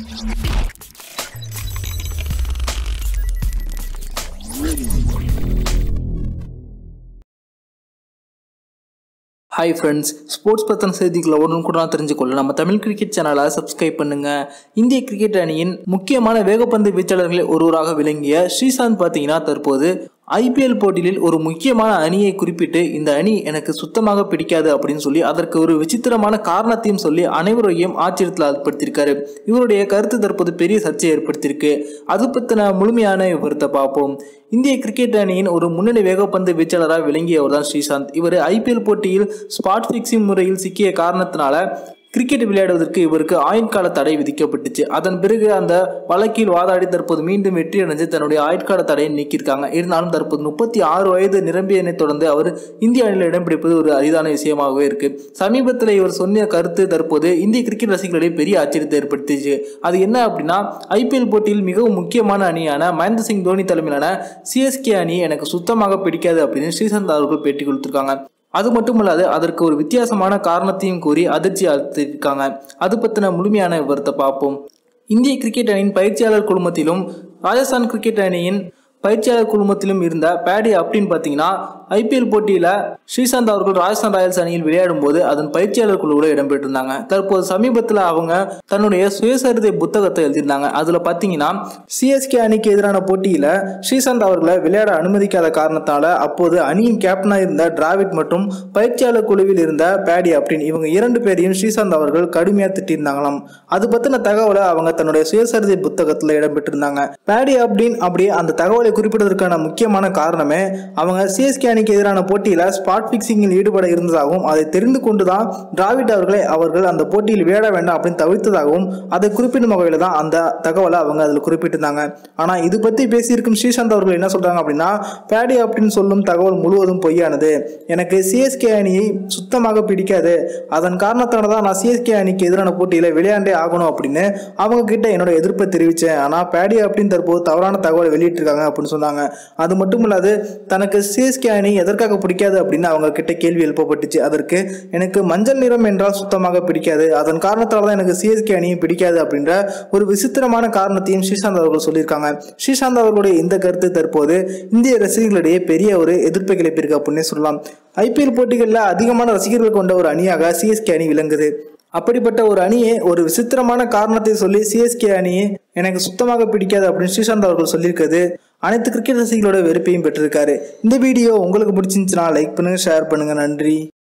hi friends sports பற்றின செய்திகளை உடனுக்குடன் தெரிஞ்சுக்கொள்ள நம்ம தமிழ் கிரிக்கெட் சேனலை சப்ஸ்கிரைப் பண்ணுங்க இந்திய கிரிக்கெட் அணியின் முக்கியமான வேகப்பந்து வீச்சாளர்களில் ஒருவராக விளங்கிய ஸ்ரீசாந்த் பார்த்தீங்கன்னா தற்போது ஐபிஎல் போட்டியில் ஒரு முக்கியமான அணியை குறிப்பிட்டு இந்த அணி எனக்கு சுத்தமாக பிடிக்காது அப்படின்னு சொல்லி அதற்கு ஒரு விசித்திரமான காரணத்தையும் சொல்லி அனைவரையும் ஆச்சரியத்தில் ஆட்படுத்தியிருக்காரு இவருடைய கருத்து தற்போது பெரிய சர்ச்சையை ஏற்படுத்தியிருக்கு அது பற்றின முழுமையான விவரத்தை பார்ப்போம் இந்திய கிரிக்கெட் அணியின் ஒரு முன்னணி வேகப்பந்து வீச்சாளராக விளங்கியவர் தான் ஸ்ரீசாந்த் இவர் ஐபிஎல் போட்டியில் ஸ்பாட் ஃபிக்சிங் முறையில் சிக்கிய காரணத்தினால கிரிக்கெட் விளையாடுவதற்கு இவருக்கு ஆயுட்கால தடை விதிக்கப்பட்டுச்சு அதன் பிறகு அந்த வழக்கில் வாதாடி தற்போது மீண்டும் வெற்றி அடைஞ்சு தன்னுடைய ஆயுட்கால தடையை நீக்கியிருக்காங்க இருந்தாலும் தற்போது முப்பத்தி ஆறு வயது நிரம்பியனை தொடர்ந்து அவர் இந்திய அணியில் இடம் பிடிப்பது ஒரு அரிதான விஷயமாகவே இருக்கு சமீபத்தில் இவர் சொன்ன கருத்து தற்போது இந்திய கிரிக்கெட் ரசிகர்களிடையே பெரிய ஆச்சரியத்தை ஏற்படுத்திச்சு அது என்ன அப்படின்னா ஐபிஎல் போட்டியில் மிகவும் முக்கியமான அணியான மகேந்திர சிங் தோனி தலைமையிலான சிஎஸ்கே அணி எனக்கு சுத்தமாக பிடிக்காது அப்படின்னு ஸ்ரீசந்த் அவர்கள் பேட்டி கொடுத்துருக்காங்க அது மட்டுமல்லாது அதற்கு ஒரு வித்தியாசமான காரணத்தையும் கூறி அதிர்ச்சி அளித்திருக்காங்க அது பற்றின முழுமையான விவரத்தை பார்ப்போம் இந்திய கிரிக்கெட் அணியின் பயிற்சியாளர் குழுமத்திலும் ராஜஸ்தான் கிரிக்கெட் அணியின் பயிற்சியாளர் குழுமத்திலும் இருந்த பேடி அப்படின்னு பார்த்தீங்கன்னா ஐபிஎல் போட்டியில் ஸ்ரீசாந்த் அவர்கள் ராஜஸ்தான் ராயல்ஸ் அணியில் விளையாடும் போது அதன் பயிற்சியாளர் குழுவில் இடம்பெற்றிருந்தாங்க தற்போது சமீபத்தில் அவங்க தன்னுடைய சுயசரிதை புத்தகத்தை எழுதியிருந்தாங்க அதில் பார்த்தீங்கன்னா சிஎஸ்கே அணிக்கு எதிரான போட்டியில் ஸ்ரீசாந்த் அவர்களை விளையாட அனுமதிக்காத காரணத்தால் அப்போது அணியின் கேப்டனாக இருந்த டிராவிட் மற்றும் பயிற்சியாளர் குழுவில் இருந்த பேடி அப்படின்னு இவங்க இரண்டு பேரையும் ஸ்ரீசாந்த் அவர்கள் கடுமையாக திட்டிருந்தாங்களாம் அது பற்றின தகவலை அவங்க தன்னுடைய சுயசரிதை புத்தகத்தில் இடம்பெற்றிருந்தாங்க பேடி அப்படின்னு அப்படி அந்த தகவலை குறிப்பிடுவதற்கான முக்கியமான காரணமே அவங்க சிஎஸ்கே அணிக்கு எதிரான போட்டியில் ஸ்பாட் பிக்சிங்கில் ஈடுபட இருந்ததாகவும் அதை தெரிந்து கொண்டுதான் டிராவிட் அவர்களை அவர்கள் அந்த போட்டியில் விளையாட வேண்டாம் அப்படின்னு தவிர்த்ததாகவும் அதை குறிப்பிடும் வகையில் தான் அந்த தகவலை அவங்க அதில் குறிப்பிட்டிருந்தாங்க ஆனால் இது பற்றி பேசியிருக்கும் ஸ்ரீசாந்த் அவர்கள் என்ன சொல்கிறாங்க அப்படின்னா பேடி அப்படின்னு சொல்லும் தகவல் முழுவதும் பொய்யானது எனக்கு சிஎஸ்கே அணியை சுத்தமாக பிடிக்காது அதன் காரணத்தால தான் நான் சிஎஸ்கே அணிக்கு எதிரான போட்டியில் விளையாண்டே ஆகணும் அப்படின்னு அவங்க கிட்ட என்னோட எதிர்ப்பை தெரிவித்தேன் ஆனால் பேடி அப்படின்னு தற்போது தவறான தகவலை வெளியிட்டிருக்காங்க அப்படின்னு சொன்னாங்க அது மட்டும் இல்லாது தனக்கு சிஎஸ்கே அணி எதற்காக பிடிக்காது அப்படின்னு அவங்க கிட்ட கேள்வி எழுப்பப்பட்டுச்சு அதற்கு எனக்கு மஞ்சள் நிறம் என்றால் சுத்தமாக பிடிக்காது அதன் காரணத்தால் தான் எனக்கு சிஎஸ்கே அணியை பிடிக்காது அப்படின்ற ஒரு விசித்திரமான காரணத்தையும் ஸ்ரீசாந்த் அவர்கள் சொல்லியிருக்காங்க ஸ்ரீசாந்த் அவர்களுடைய இந்த கருத்து தற்போது இந்திய ரசிகர்களிடையே பெரிய ஒரு எதிர்ப்பை கிளப்பியிருக்கு அப்படின்னே சொல்லலாம் ஐபிஎல் போட்டிகளில் அதிகமான ரசிகர்கள் கொண்ட ஒரு அணியாக சிஎஸ்கே அணி விளங்குது அப்படிப்பட்ட ஒரு அணியை ஒரு விசித்திரமான காரணத்தை சொல்லி சிஎஸ்கே அணியை எனக்கு சுத்தமாக பிடிக்காது அப்படின்னு ஸ்ரீசாந்த் அவர்கள் சொல்லியிருக்கிறது அனைத்து கிரிக்கெட் ரசிகளோட வெறுப்பையும் பெற்றிருக்காரு இந்த வீடியோ உங்களுக்கு பிடிச்சிருந்துச்சுன்னா லைக் பண்ணுங்க ஷேர் பண்ணுங்க நன்றி